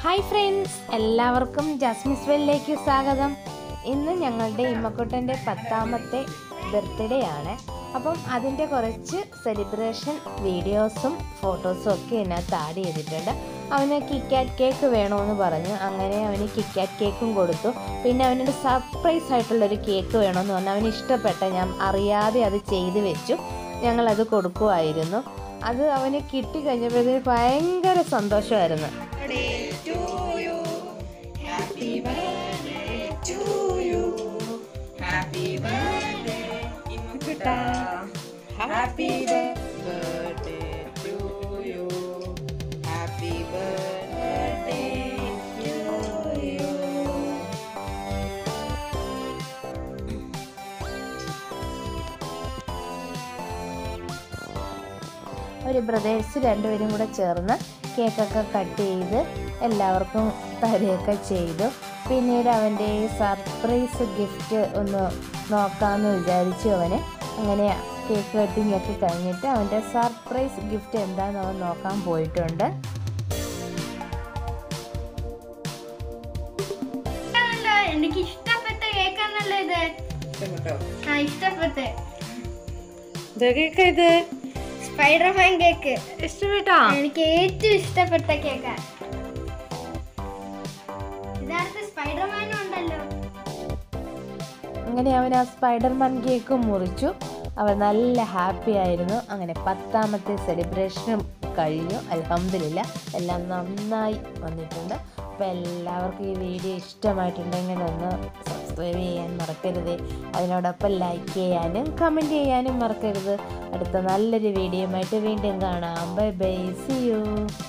Hi friends എല്ലാവർക്കും ജാസ്മിസ് വെല്ലിലേക്ക് സ്വാഗതം ഇന്ന് ഞങ്ങളുടെ ഇമ്മക്കുട്ടൻ്റെ പത്താമത്തെ ബർത്ത്ഡേ ആണ് അപ്പം അതിൻ്റെ കുറച്ച് സെലിബ്രേഷൻ വീഡിയോസും ഫോട്ടോസും ഒക്കെ ഇതിനകത്ത് ആഡ് ചെയ്തിട്ടുണ്ട് അവന് കിക്കാറ്റ് കേക്ക് വേണമെന്ന് പറഞ്ഞു അങ്ങനെ അവന് കിക്കാറ്റ് കേക്കും കൊടുത്തു പിന്നെ അവനൊരു സർപ്രൈസ് ആയിട്ടുള്ളൊരു കേക്ക് വേണമെന്ന് പറഞ്ഞു അവന് ഇഷ്ടപ്പെട്ട ഞാൻ അറിയാതെ അത് ചെയ്ത് വെച്ചു ഞങ്ങളത് കൊടുക്കുമായിരുന്നു അത് അവന് കിട്ടിക്കഴിഞ്ഞപ്പോഴത്തേന് ഭയങ്കര സന്തോഷമായിരുന്നു Happy birthday to you. Happy birthday to you. ഒരു ബ്രദേഴ്സ് രണ്ടുപേരും കൂടെ ചേർന്ന് കേക്കൊക്കെ കട്ട് ചെയ്ത് എല്ലാവർക്കും തരുകയൊക്കെ ചെയ്തു പിന്നീട് അവൻ്റെ സർപ്രൈസ് ഗിഫ്റ്റ് ഒന്ന് നോക്കാമെന്ന് വിചാരിച്ചു അവന് അങ്ങനെ കേക്ക് കട്ടിങ് ഒക്കെ കഴിഞ്ഞിട്ട് അവൻ്റെ സർപ്രൈസ് ഗിഫ്റ്റ് എന്താണെന്ന് അവൻ നോക്കാൻ പോയിട്ടുണ്ട് ഇഷ്ടമല്ല എനിക്ക് ഇഷ്ടപ്പെട്ട കേക്കാണല്ലോ ഇത് ഇഷ്ടപ്പെട്ടോ ആ ഇഷ്ടപ്പെട്ട് ഇതൊക്കെ ഇത് സ്പൈഡർമാൻ കേക്ക് ഇഷ്ടപ്പെട്ടോ എനിക്ക് ഏറ്റവും ഇഷ്ടപ്പെട്ട കേക്കാ ഇതടുത്ത് സ്പൈഡർമാനും ഉണ്ടല്ലോ അങ്ങനെ അവൻ ആ സ്പൈഡർമാൻ കേക്ക് മുറിച്ചു അവൻ നല്ല ഹാപ്പി ആയിരുന്നു അങ്ങനെ പത്താമത്തെ സെലിബ്രേഷനും കഴിഞ്ഞു അലഹമില്ല എല്ലാം നന്നായി വന്നിട്ടുണ്ട് അപ്പോൾ എല്ലാവർക്കും ഈ വീഡിയോ ഇഷ്ടമായിട്ടുണ്ടെങ്കിൽ ഒന്ന് സബ്സ്ക്രൈബ് ചെയ്യാൻ മറക്കരുത് അതിനോടൊപ്പം ലൈക്ക് ചെയ്യാനും കമൻറ്റ് ചെയ്യാനും മറക്കരുത് അടുത്ത നല്ലൊരു വീഡിയോയുമായിട്ട് വീണ്ടും കാണാം ബൈ ബൈ സി യു